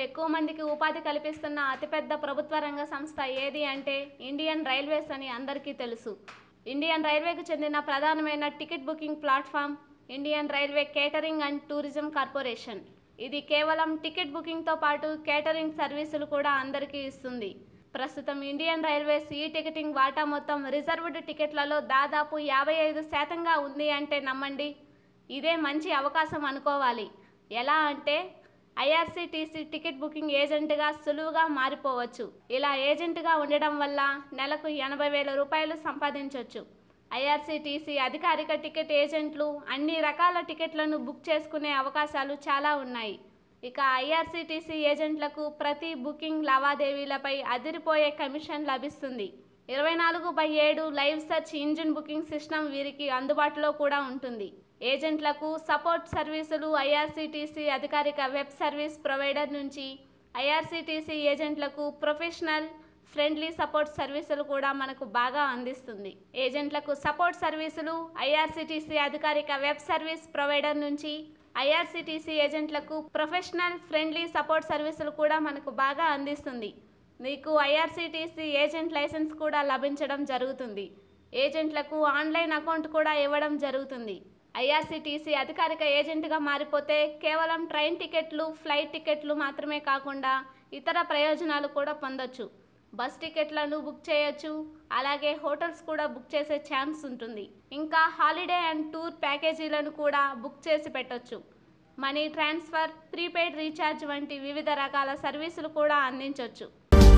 ఎక్కువ మందికి ఉపాధి కల్పిస్తున్న అతిపెద్ద ప్రభుత్వ రంగ సంస్థ ఏది అంటే ఇండియన్ రైల్వేస్ అని అందరికీ తెలుసు ఇండియన్ రైల్వేకు చెందిన ప్రధానమైన ticket booking platform Indian railway catering and tourism corporation ఇది కేవలం టికెట్ బుకింగ్తో పాటు కేటరింగ్ సర్వీసులు కూడా అందరికీ ఇస్తుంది ప్రస్తుతం ఇండియన్ రైల్వేస్ ఈ టికెటింగ్ వాటా మొత్తం రిజర్వ్డ్ టికెట్లలో దాదాపు యాభై ఐదు శాతంగా ఉంది అంటే నమ్మండి ఇదే మంచి అవకాశం అనుకోవాలి ఎలా అంటే ఐఆర్సీటీసీ టికెట్ బుకింగ్ ఏజెంట్గా సులువుగా మారిపోవచ్చు ఇలా ఏజెంట్గా ఉండడం వల్ల నెలకు ఎనభై వేల రూపాయలు సంపాదించవచ్చు ఐఆర్సీటీసీ అధికారిక టికెట్ ఏజెంట్లు అన్ని రకాల టికెట్లను బుక్ చేసుకునే అవకాశాలు చాలా ఉన్నాయి ఇక ఐఆర్సీటీసీ ఏజెంట్లకు ప్రతి బుకింగ్ లావాదేవీలపై అదిరిపోయే కమిషన్ లభిస్తుంది ఇరవై నాలుగు బై ఏడు live search engine booking system వీరికి అందుబాటులో కూడా ఉంటుంది ఏజెంట్లకు సపోర్ట్ సర్వీసులు ఐఆర్సీటీసీ అధికారిక వెబ్ సర్వీస్ ప్రొవైడర్ నుంచి ఐఆర్సీటీసీ ఏజెంట్లకు ప్రొఫెషనల్ ఫ్రెండ్లీ సపోర్ట్ సర్వీసులు కూడా మనకు బాగా అందిస్తుంది ఏజెంట్లకు సపోర్ట్ సర్వీసులు ఐఆర్సీటీసీ అధికారిక వెబ్ సర్వీస్ ప్రొవైడర్ నుంచి ఐఆర్సీటీసీ ఏజెంట్లకు ప్రొఫెషనల్ ఫ్రెండ్లీ సపోర్ట్ సర్వీసులు కూడా మనకు బాగా అందిస్తుంది మీకు ఐఆర్సీటీసీ ఏజెంట్ లైసెన్స్ కూడా లభించడం జరుగుతుంది ఏజెంట్లకు ఆన్లైన్ అకౌంట్ కూడా ఇవ్వడం జరుగుతుంది ఐఆర్సీటీసీ అధికారిక ఏజెంట్గా మారిపోతే కేవలం ట్రైన్ టికెట్లు ఫ్లైట్ టికెట్లు మాత్రమే కాకుండా ఇతర ప్రయోజనాలు కూడా పొందొచ్చు బస్ టికెట్లను బుక్ చేయొచ్చు అలాగే హోటల్స్ కూడా బుక్ చేసే ఛాన్స్ ఉంటుంది ఇంకా హాలిడే అండ్ టూర్ ప్యాకేజీలను కూడా బుక్ చేసి పెట్టొచ్చు మనీ ట్రాన్స్ఫర్ ప్రీపెయిడ్ రీఛార్జ్ వంటి వివిధ రకాల సర్వీసులు కూడా అందించవచ్చు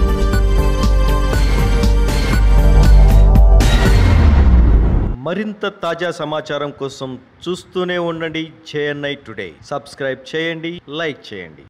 మరింత తాజా సమాచారం కోసం చూస్తూనే ఉండండి జేఎన్ఐ టుడే సబ్స్క్రైబ్ చేయండి లైక్ చేయండి